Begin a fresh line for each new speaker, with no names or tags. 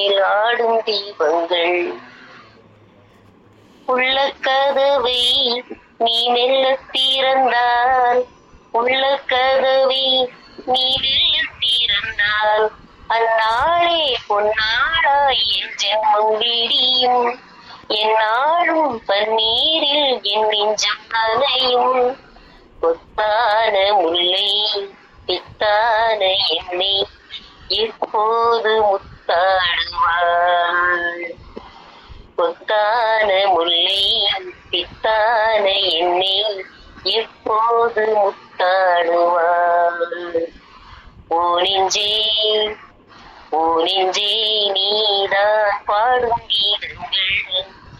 ஆடும் தீபங்கள் உள்ள கதவை நீ மெல்ல திறந்தால் உள்ள கதவை நீ மெல்ல திறந்தால் அந்நாளே பொன்னாளாய் என் ஜென்மம் விடியும் என் நாளும் பன்னீரில் என் நெஞ்சம் நனையும் கொத்தான முல்லை பித்தான என்னை எப்போது முத்தாடுவாள் கொத்தான முல்லை பித்தான என்னை எப்போது முத்தாடுவாள் ஓ நெஞ்சே ஓ நெஞ்சே நீதான் பாடும் கீதங்கள்